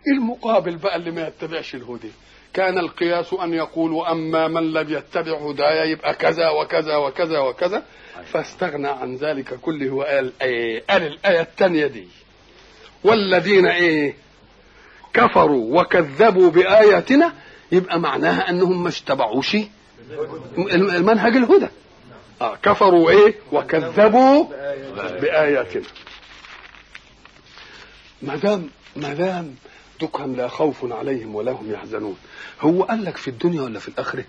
المقابل بقى اللي ما يتبعش الهدى كان القياس أن يقول وأما من لم يتبع هدايا يبقى كذا وكذا وكذا وكذا فاستغنى عن ذلك كله وقال ايه قال الآية الثانية دي والذين ايه كفروا وكذبوا بآياتنا يبقى معناها أنهم ما اتبعوش المنهج الهدى آه كفروا ايه وكذبوا بآياتنا ما دام ما دام دكهم لا خوف عليهم ولا هم يحزنون هو قال لك في الدنيا ولا في الآخرة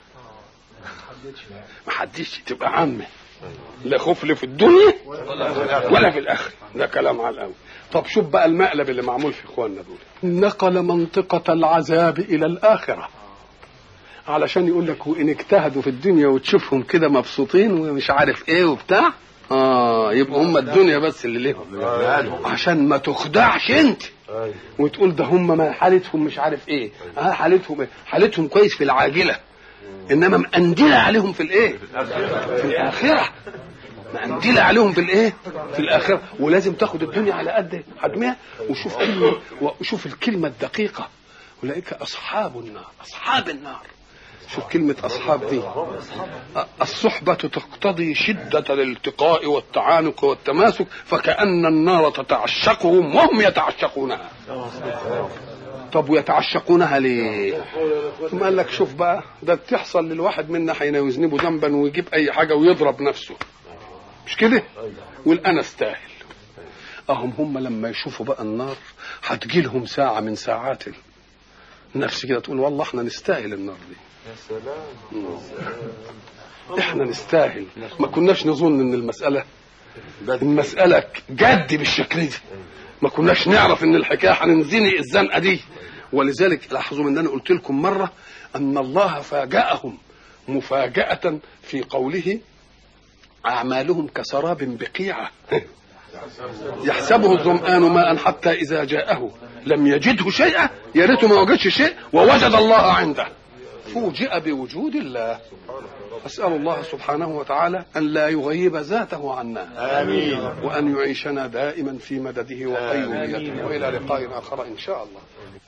ما حدش تبقى عامة لا خوف لا في الدنيا ولا في الآخرة ده كلام على الأول طب شوف بقى المقلب اللي معمول في إخواننا دول نقل منطقة العذاب إلى الآخرة علشان يقول لك وإن اجتهدوا في الدنيا وتشوفهم كده مبسوطين ومش عارف إيه وبتاع اه يبقى هم الدنيا بس اللي ليهم عشان ما تخدعش انت وتقول ده هم ما حالتهم مش عارف ايه اه حالتهم ايه حالتهم كويس في العاجله انما مقندله عليهم في الايه في الاخره مقندله عليهم في الايه في الاخره ولازم تاخد الدنيا على قد حجمها وشوف كلمه وشوف الكلمه الدقيقه اولئك اصحاب النار اصحاب النار شوف كلمة أصحاب دي الصحبة تقتضي شدة الالتقاء والتعانق والتماسك فكأن النار تتعشقهم وهم يتعشقونها طب ويتعشقونها ليه ثم قال لك شوف بقى ده بتحصل للواحد منا حين يذنب ذنبا ويجيب أي حاجة ويضرب نفسه مش كده يقول أنا استاهل أهم هم لما يشوفوا بقى النار هتجي لهم ساعة من ساعات النفس كده تقول والله احنا نستاهل النار دي يا سلام احنا نستاهل ما كناش نظن ان المسألة المسألة جد بالشكل دي ما كناش نعرف ان الحكاية هننزني الزنقة دي ولذلك لاحظوا ان انا قلت لكم مرة ان الله فاجأهم مفاجأة في قوله أعمالهم كسراب بقيعة يحسبه الظمآن ماء حتى إذا جاءه لم يجده شيئا يا ريته ما وجدش شيء ووجد الله عنده فوجئ بوجود الله أسأل الله سبحانه وتعالى أن لا يغيب ذاته عنا آمين وأن يعيشنا دائما في مدده وقيوميته وإلى لقاء آخر إن شاء الله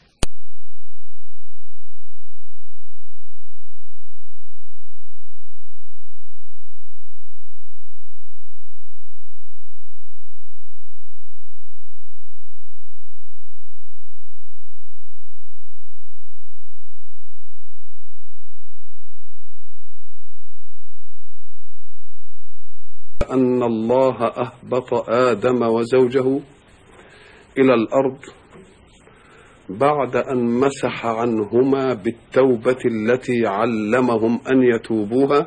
أن الله أهبط آدم وزوجه إلى الأرض بعد أن مسح عنهما بالتوبة التي علمهم أن يتوبوها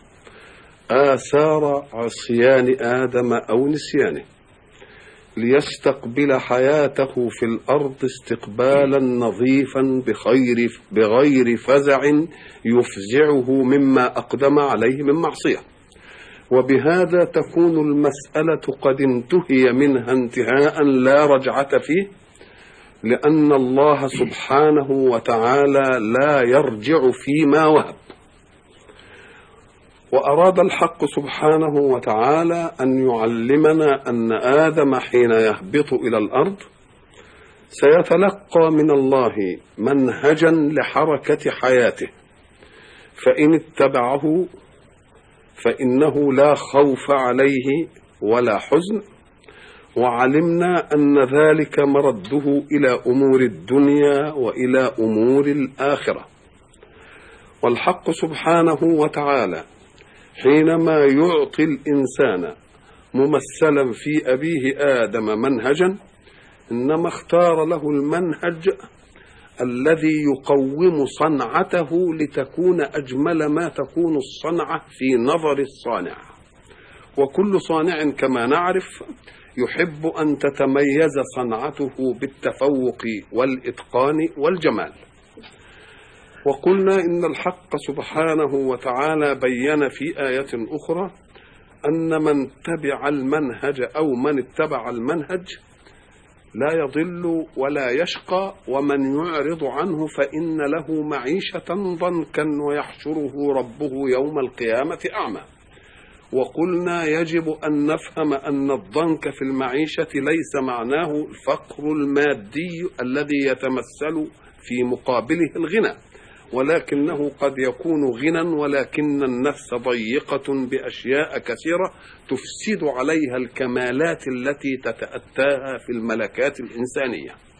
آثار عصيان آدم أو نسيانه ليستقبل حياته في الأرض استقبالا نظيفا بخير بغير فزع يفزعه مما أقدم عليه من معصية وبهذا تكون المسألة قد انتهي منها انتهاء لا رجعة فيه لأن الله سبحانه وتعالى لا يرجع فيما وهب وأراد الحق سبحانه وتعالى أن يعلمنا أن آدم حين يهبط إلى الأرض سيتلقى من الله منهجا لحركة حياته فإن اتبعه فإنه لا خوف عليه ولا حزن وعلمنا أن ذلك مرده إلى أمور الدنيا وإلى أمور الآخرة والحق سبحانه وتعالى حينما يعطي الإنسان ممثلا في أبيه آدم منهجا إنما اختار له المنهج الذي يقوم صنعته لتكون أجمل ما تكون الصنعة في نظر الصانع وكل صانع كما نعرف يحب أن تتميز صنعته بالتفوق والإتقان والجمال وقلنا إن الحق سبحانه وتعالى بين في آية أخرى أن من تبع المنهج أو من اتبع المنهج لا يضل ولا يشقى ومن يعرض عنه فإن له معيشة ضنكا ويحشره ربه يوم القيامة أعمى وقلنا يجب أن نفهم أن الضنك في المعيشة ليس معناه الفقر المادي الذي يتمثل في مقابله الغنى ولكنه قد يكون غنى ولكن النفس ضيقة بأشياء كثيرة تفسد عليها الكمالات التي تتأتاها في الملكات الإنسانية